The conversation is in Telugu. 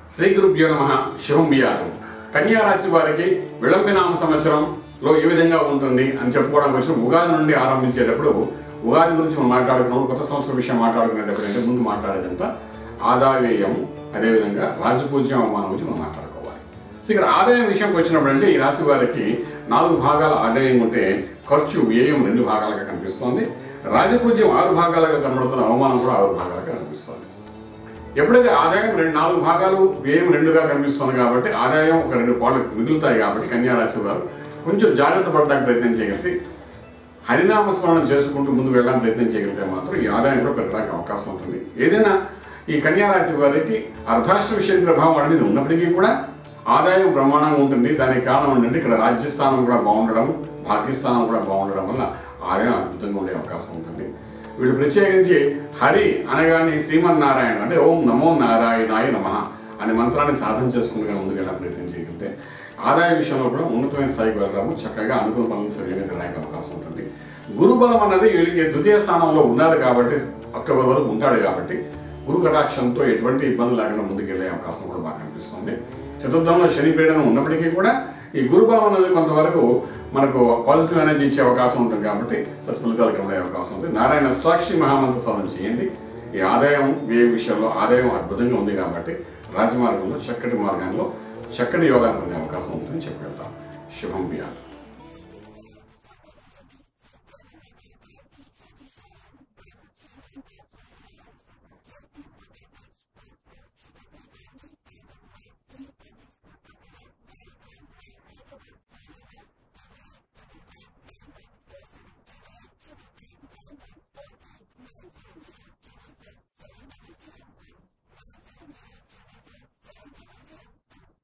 శ్రీ గురుభ్యో నమ శుభం బియాదు కన్యా రాశి వారికి విళంబినామ సంవత్సరంలో ఏ విధంగా ఉంటుంది అని చెప్పుకోవడానికి వచ్చిన ఉగాది నుండి ఆరంభించేటప్పుడు ఉగాది గురించి మనం మాట్లాడుకున్నాం కొత్త సంవత్సరం విషయం మాట్లాడుకునేటప్పుడు అంటే ముందు మాట్లాడేదంతా ఆదాయ వ్యయం అదేవిధంగా రాజపూజ్యం అవమానం గురించి మనం మాట్లాడుకోవాలి సో ఇక్కడ ఆదాయం విషయంకి వచ్చినప్పుడు అంటే ఈ రాశి వారికి నాలుగు భాగాల ఆదాయం ఉంటే ఖర్చు వ్యయం రెండు భాగాలుగా కనిపిస్తోంది రాజపూజ్యం ఆరు భాగాలుగా కనబడుతున్న అవమానం కూడా ఆరు భాగాలుగా కనిపిస్తోంది ఎప్పుడైతే ఆదాయం రెండు నాలుగు భాగాలు వ్యయం రెండుగా కనిపిస్తుంది కాబట్టి ఆదాయం ఒక రెండు పాళ్ళు మిగులుతాయి కాబట్టి కన్యా రాశి వారు కొంచెం జాగ్రత్త పడడానికి ప్రయత్నం చేసి హరినామస్మరణం చేసుకుంటూ ముందు వెళ్ళడానికి ప్రయత్నం చేయగలిగితే మాత్రం ఈ ఆదాయం కూడా పెరగడానికి అవకాశం ఉంటుంది ఏదైనా ఈ కన్యా రాశి వారికి అర్ధాష్టమ శని ప్రభావం అనేది ఉన్నప్పటికీ కూడా ఆదాయం బ్రహ్మాండంగా ఉంటుంది దానికి కారణం ఏంటంటే ఇక్కడ రాజ్యస్థానం కూడా బాగుండడం భాగ్యస్థానం కూడా బాగుండడం వల్ల ఆదాయం అద్భుతంగా ఉండే అవకాశం ఉంటుంది వీడు ప్రత్యేకించి హరి అనగానే శ్రీమన్నారాయణ అంటే ఓం నమో నారాయణాయ నమ అనే మంత్రాన్ని సాధన చేసుకుంటూ ముందుకెళ్ళడానికి ప్రయత్నం చేయగలిగితే ఆదాయ విషయంలో కూడా ఉన్నతమైన స్థాయికి వెళ్ళడము చక్కగా అనుకున్న పనులు సరిగ్గా తినడానికి అవకాశం ఉంటుంది గురుబలం అన్నది వీళ్ళకి ద్వితీయ స్థానంలో ఉన్నారు కాబట్టి అక్టోబర్ వరకు ఉంటాడు కాబట్టి గురు కటాక్షంతో ఎటువంటి ఇబ్బంది లేకుండా ముందుకెళ్లే అవకాశం కూడా బాగా కనిపిస్తుంది చతుర్థంలో శని పీడనం ఉన్నప్పటికీ కూడా ఈ గురుబలం అనేది కొంతవరకు మనకు పాజిటివ్ ఎనర్జీ ఇచ్చే అవకాశం ఉంటుంది కాబట్టి సత్ఫలితాలు ఉండే అవకాశం ఉంది నారాయణ అష్టాక్షి మహామంత్ర సాధన చేయండి ఈ ఆదాయం వ్యయ విషయంలో ఆదాయం అద్భుతంగా ఉంది కాబట్టి రాజమార్గంలో చక్కటి మార్గంలో చక్కటి యోగాన్ని పొందే అవకాశం ఉంటుందని చెప్పగలుగుతాం శుభం బియాదు